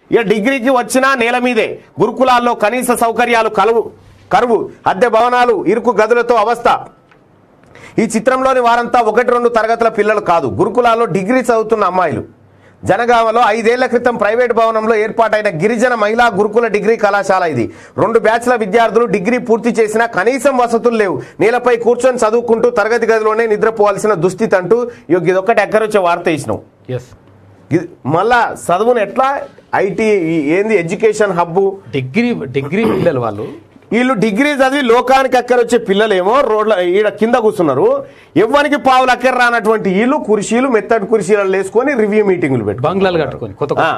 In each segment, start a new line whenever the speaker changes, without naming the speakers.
ఇక డిగ్రీకి వచ్చినా నేల మీదే గురుకులాల్లో కనీస సౌకర్యాలు కలువు కరువు అద్దె భవనాలు ఇరుకు గదులతో అవస్థ ఈ చిత్రంలోని వారంతా ఒకటి రెండు తరగతుల పిల్లలు కాదు గురుకులాల్లో డిగ్రీ చదువుతున్న అమ్మాయిలు జనగామలో ఐదేళ్ల క్రితం ప్రైవేట్ భవనంలో ఏర్పాటైన గిరిజన మహిళా గురుకుల డిగ్రీ కళాశాల ఇది రెండు బ్యాచ్ల విద్యార్థులు డిగ్రీ పూర్తి చేసినా కనీసం వసతులు లేవు నేలపై కూర్చొని చదువుకుంటూ తరగతి గదిలోనే నిద్రపోవాల్సిన దుస్థితి అంటూ ఇగో ఇదొక్కటి ఎక్కరొచ్చే వార్త ఇచ్చినాం
ఎస్
ఇది మళ్ళా చదువును ఎట్లా ఐటీ ఏంది ఎడ్యుకేషన్ హబ్బు
డిగ్రీ డిగ్రీ పిల్లలు వాళ్ళు
వీళ్ళు డిగ్రీ చదివి లోకానికి అక్కరొచ్చే పిల్లలేమో రోడ్ల ఈడ కింద కూర్చున్నారు ఎవ్వరికి పావులు అక్కర రానటువంటి వీళ్ళు కుర్చీలు మెత్తటి కుర్చీలలో వేసుకొని రివ్యూ మీటింగులు పెట్టు
బంగ్లాలు కట్టుకొని కొత్త
ఆ.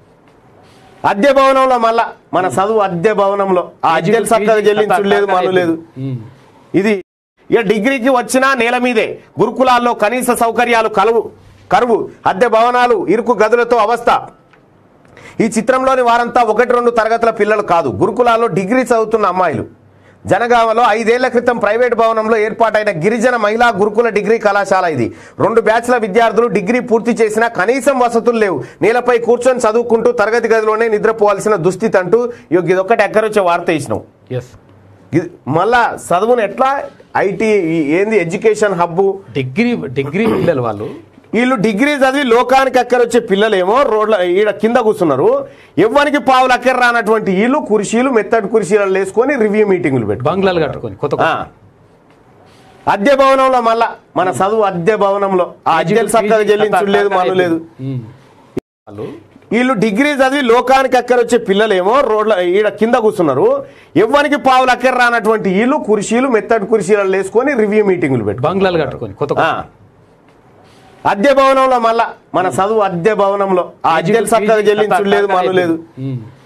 అద్దె భవనంలో మళ్ళా మన చదువు అద్దె భవనంలో ఆ అద్దెలు చక్కగా చెల్లించుడు లేదు మను లేదు
ఉమ్.
ఇది ఇక డిగ్రీకి వచ్చినా నేల మీదే గురుకులాల్లో కనీస సౌకర్యాలు కలువు కరువు అద్దె భవనాలు ఇరుకు గదులతో అవస్థ ఈ చిత్రంలోని వారంతా ఒకటి రెండు తరగతుల పిల్లలు కాదు గురుకులాల్లో డిగ్రీ చదువుతున్న అమ్మాయిలు జనగామలో ఐదేళ్ల క్రితం ప్రైవేట్ భవనంలో ఏర్పాటైన గిరిజన మహిళా గురుకుల డిగ్రీ కళాశాల ఇది రెండు బ్యాచ్ల విద్యార్థులు డిగ్రీ పూర్తి చేసినా కనీసం వసతులు లేవు నేలపై కూర్చొని చదువుకుంటూ తరగతి గదిలోనే నిద్రపోవాల్సిన దుస్థితి అంటూ ఇగో ఇదొక్కటి ఎక్కరొచ్చే వార్త ఇచ్చినాం
ఎస్
ఇది మళ్ళా చదువును ఎట్లా ఐటీ ఏంది ఎడ్యుకేషన్ హబ్బు
డిగ్రీ డిగ్రీ పిల్లలు వాళ్ళు
వీళ్ళు డిగ్రీ చదివి లోకానికి అక్కరొచ్చే పిల్లలేమో రోడ్ల ఈడ కింద కూర్చున్నారు ఎవ్వరికి పావులు అక్కర రానటువంటి వీళ్ళు కుర్చీలు మెత్తటి కుర్చీలలో వేసుకొని రివ్యూ మీటింగులు పెట్టు
బంగ్లాలు కట్టుకొని కొత్త
ఆ. అద్దె భవనంలో మళ్ళా మన చదువు అద్దె భవనంలో ఆ అద్దెలు చక్కగా చెల్లించుడు లేదు మను లేదు
ఉమ్. వాళ్ళు
వీళ్ళు డిగ్రీ చదివి లోకానికి అక్కరొచ్చే పిల్లలేమో రోడ్ల ఈడ కింద కూర్చున్నారు ఎవ్వరికి పావులు అక్కర రానటువంటి వీళ్ళు కుర్చీలు మెత్తటి కుర్చీలలో వేసుకొని రివ్యూ మీటింగులు పెట్టు
బంగ్లాలు కట్టుకొని కొత్త
ఆ. అద్దె భవనంలో మళ్ళా మన చదువు అద్దె భవనంలో ఆ అద్దెలు చక్కగా చెల్లించుడు లేదు మను లేదు
ఉమ్.